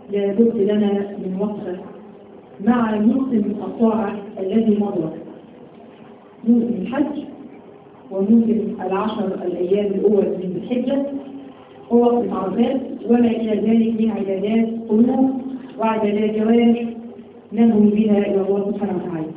لابد لنا من وقفة مع موسم الطاعة الذي مضى موسم الحج وموسم العشر الأيام الأول من الحجة ووقت عرفات وما إلى ذلك من عبادات قلوب وعبادات جوارح ننوي بها إلى الله سبحانه وتعالى.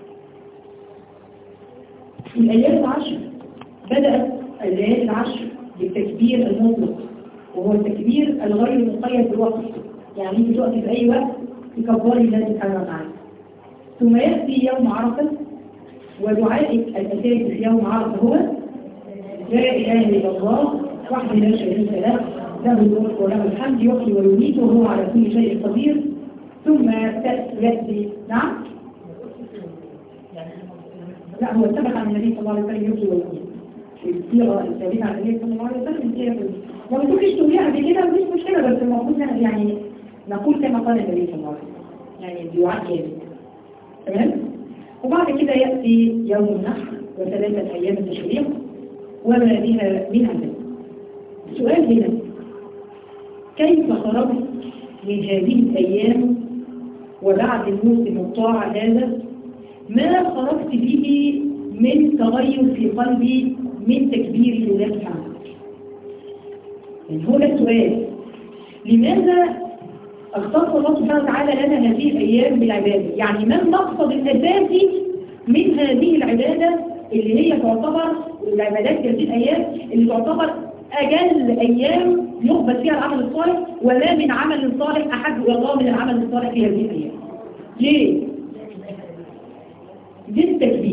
في الأيام العشر بدأت الليالي العشر بالتكبير المطلق وهو التكبير الغير مقيد بالوقت يعني انت تقفي في أي وقت تكبري الله سبحانه وتعالى ثم يأتي يوم عرفة ودعائك الأساسي في يوم عرفة هو لا إله إلا الله وحده لا شريك له له الملك وله الحمد يحيي ويميت وهو على كل شيء قدير ثم يأتي نعم لا هو ثبت عن النبي صلى الله عليه وسلم يحيي ويميت الصيغه الثابته عن النبي صلى الله عليه وسلم هي ما بتقولش تقوليها قبل كده مفيش مشكله بس المفروض يعني نقول كما قال النبي صلى الله عليه وسلم يعني الدعاء كامل تمام وبعد كده ياتي يوم النحر وثلاثه ايام التشريق وما بها من عذاب السؤال هنا كيف خرجت من هذه الايام وبعد الموسم الطاعه هذا ما خرجت به من تغير في قلبي من تكبير لله سبحانه يعني هو ده السؤال لماذا اختص الله سبحانه وتعالى لنا هذه الايام بالعباده يعني ما المقصد الاساسي من هذه العباده اللي هي تعتبر العبادات في هذه الايام اللي تعتبر اجل ايام يقبل فيها العمل الصالح وما من عمل صالح احب الى الله من العمل الصالح في هذه الايام ليه دي التكبير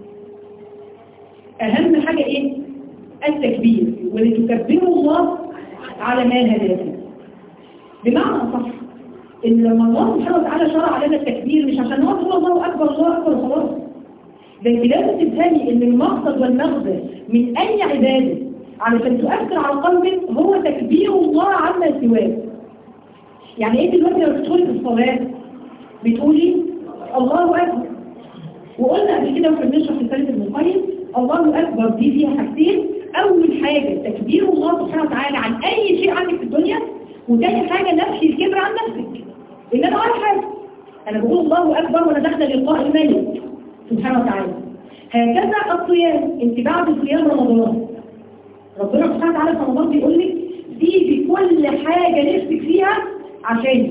أهم حاجة إيه؟ التكبير ولتكبروا الله على ما هداكم بمعنى أصح إن لما الله سبحانه وتعالى شرع لنا التكبير مش عشان هو تقول الله أكبر الله أكبر وخلاص ده انت لازم تفهمي إن المقصد والمغزى من أي عبادة علشان تؤثر على قلبك هو تكبير الله عما سواه يعني ايه دلوقتي لو بتدخلي في الصلاة بتقولي الله أكبر وقلنا قبل كده واحنا بنشرح رسالة ابن القيم الله أكبر دي فيها حاجتين أول حاجة تكبير الله سبحانه وتعالى عن أي شيء عندك في الدنيا وتاني حاجة نفي الكبر عن نفسك إن أنا ولا حاجة أنا بقول الله أكبر وأنا داخله لقاء الملك سبحانه وتعالى هكذا الصيام أنت بعد صيام رمضان ربنا سبحانه وتعالى في رمضان بيقول لك سيبي كل حاجة نفسك فيها عشاني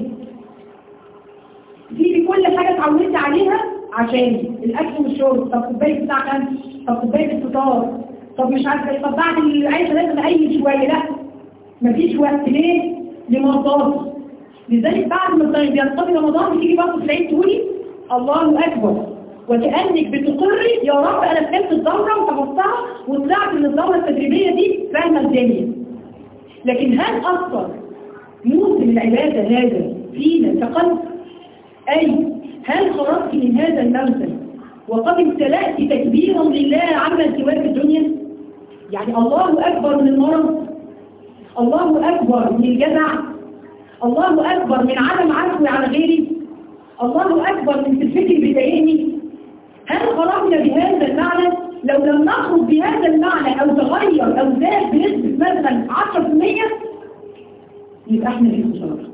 سيبي كل حاجة اتعودتي عليها عشاني الاكل والشرب طب كوبايه بتاع كام طب كوبايه الفطار طب مش عارفه ايه طب بعد العيشه لازم اقيل شويه لا مفيش وقت ليه لمرضاتي لذلك بعد ما بينقضي رمضان بتيجي برضه تلاقيك تقولي الله اكبر وكانك بتقري يا رب انا فهمت الدوره وحفظتها وطلعت من الدوره التدريبيه دي فاهمه الدنيا لكن هل اثر موسم العباده هذا فينا كقلب اي هل خرجت من هذا الموسم وقد امتلأت تكبيرا لله عما سواه في الدنيا يعني الله أكبر من المرض الله أكبر من الجزع الله أكبر من عدم عفوي على غيري الله أكبر من تلفتي بيضايقني هل خرجنا بهذا المعنى لو لم نخرج بهذا المعنى أو تغير أو زاد بنسبة مثلا 10% يبقى احنا في خسارة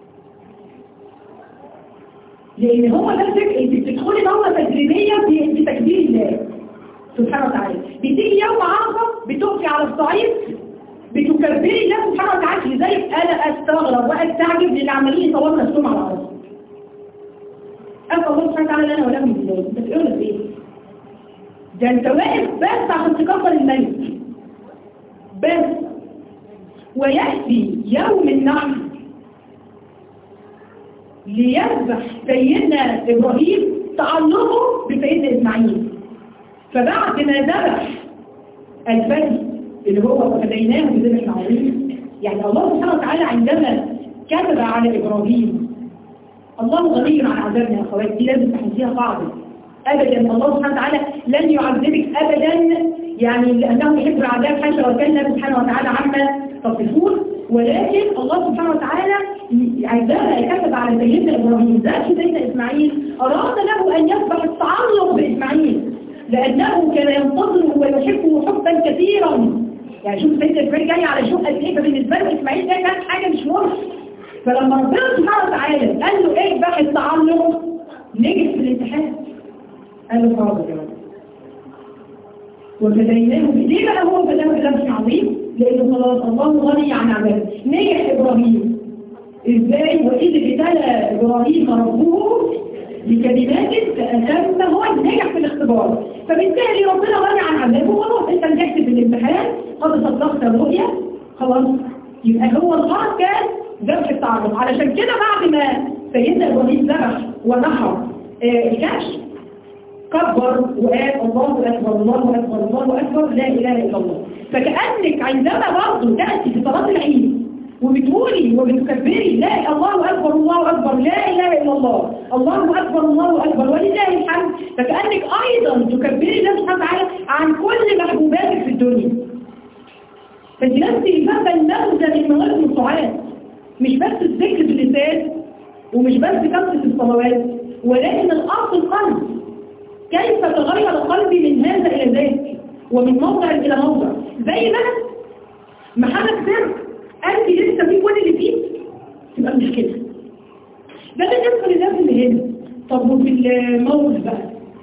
لان هو ده الفكر انت بتدخلي دوره تدريبيه بتكبير الله سبحانه وتعالى بتيجي يوم عرفه بتقفي على الصعيد بتكبري الله سبحانه وتعالى لذلك انا استغرب واستعجب للي عمالين يصوروا نفسهم على الارض اسال الله سبحانه وتعالى لنا ولهم بالله انت بتقول لك ايه ده انت واقف بس عشان تكبر الملك بس وياتي يوم النحر ليذبح سيدنا إبراهيم تعلقه بسيدنا إسماعيل فبعد ما ذبح الفدي اللي هو فديناه بذبح عظيم يعني الله سبحانه وتعالى عندما كتب على إبراهيم الله غني عن عذابنا يا أخوات دي لازم تحسيها صعبة أبدا الله سبحانه وتعالى لن يعذبك أبدا يعني لأنه يحب العذاب حاشا وكان سبحانه وتعالى عما تصفون ولكن الله سبحانه وتعالى عندما كتب على سيدنا إبراهيم ذات سيدنا إسماعيل أراد له أن يصبح التعلق بإسماعيل لأنه كان ينتظره ويحبه حبا كثيرا يعني شوف سيدنا إسماعيل جاي على شوق قد إيه فبالنسبة له إسماعيل ده كان حاجة مش مرة فلما ربنا سبحانه وتعالى قال له ايه بقى التعلق نجح في الامتحان قال له حاضر يا رب وفديناه ليه بقى هو فداه بلبس عظيم لانه خلاص الله غني عن عباده نجح ابراهيم ازاي واذ ابتلى ابراهيم ربه بكلمات فاتمه نجح في الاختبار فبالتالي ربنا غني عن عذابه خلاص انت نجحت في الامتحان قد صدقت الرؤيا خلاص يبقى هو الغرض كان ذبح التعرض علشان كده بعد ما سيدنا ابراهيم ذبح ونحر آه الكبش كبر وقال الله اكبر الله اكبر الله اكبر لا اله الا الله فكانك عندما برضه تاتي في صلاه العيد وبتقولي وبتكبري لا الله أكبر الله أكبر لا إله إلا الله الله أكبر الله أكبر ولله الحمد فكأنك أيضا تكبري الله سبحانه وتعالى عن كل محبوباتك في الدنيا فانت نفسي فاهمة النمذة من مواد الصعاد مش بس الذكر باللسان ومش بس كثرة الصلوات ولكن الأصل القلب كيف تغير قلبي من هذا إلى ذاك ومن موضع إلى موضع زي ما محمد سر أنت لسه في كل اللي فيه تبقى مشكلة ده بالنسبة للناس اللي هنا طب وفي الموت بقى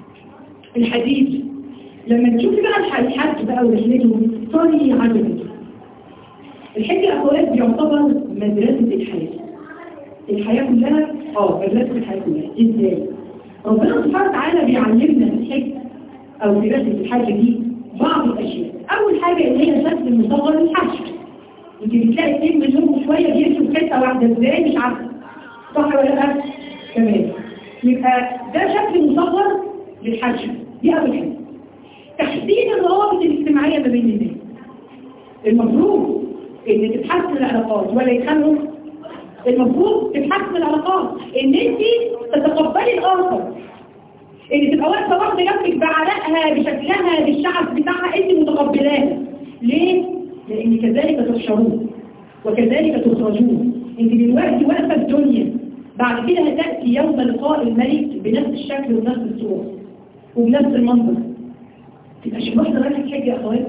الحديث لما تشوفي بقى الحج بقى ورحلته طري عجبك الحج أخوات بيعتبر مدرسة الحياة الحياة كلها اه مدرسة الحياة كلها ازاي ربنا سبحانه وتعالى بيعلمنا في الحج او في رحلة الحج دي بعض الاشياء اول حاجة اللي هي شكل المصغر للحج انت بتلاقي اثنين مليون وشوية بيمشوا في حته واحدة ازاي مش عارفة صح ولا لا؟ تمام يبقى ده شكل مصغر للحج دي اول حاجة تحسين الروابط الاجتماعية ما بين الناس المفروض ان تتحسن العلاقات ولا يتخانقوا المفروض تتحسن العلاقات ان انت تتقبلي الاخر ان تبقى واقفه واحده جنبك بعرقها بشكلها بالشعب بتاعها انت متقبلاها ليه؟ لان كذلك تحشرون وكذلك تخرجون انت دلوقتي واقفه في الدنيا بعد كده هتاتي يوم لقاء الملك بنفس الشكل وبنفس الصوره وبنفس المنظر تبقى شي واحده رايحه تحج يا اخوات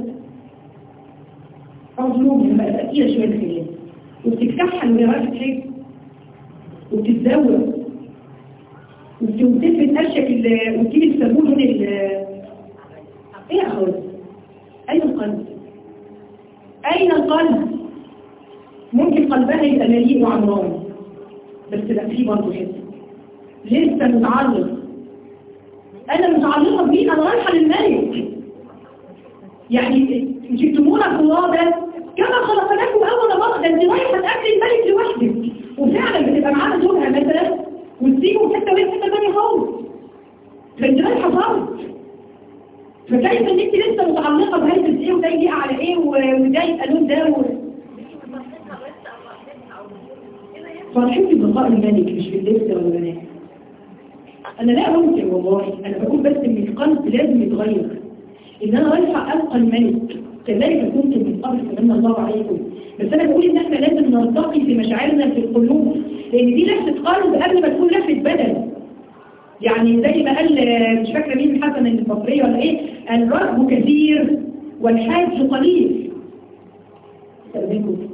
أظلوم لما بقى تقيلة شوية الخيال وبتكتحل وهي رايحة تحج وبتتزوج وبتفرد قشك وتجيب الصابون من ال ايه يا اخوات اين القلب اين القلب ممكن قلبها يبقى مليء وعمران بس لا في برضه حته لسه متعلق انا متعلقه بمين انا رايحه للملك يعني جبتمونا في الله ده كما خلقناكم اول مره ده انت رايحه تاكلي الملك لوحدك وفعلا بتبقى معانا زوجها مثلا وتسيبه في حته وهي في حته ثانيه خالص فانت رايحه فرض فكيف ان انت لسه متعلقه بهذا ايه وده يجي على ايه وده يبقى لون ده و... فرحتي بلقاء الملك مش باللبس ولا بنات انا لا انكر والله انا بقول بس ان القلب لازم يتغير ان انا رايحه القى الملك كذلك كنتم من قبل فمن الله عليكم بس انا بقول ان احنا لازم نرتقي في مشاعرنا في القلوب لان دي لفه قلب قبل ما تكون لفه بدن يعني زي ما قال مش فاكره مين حسن البصري ولا ايه الركب كثير والحاج قليل استاذنكم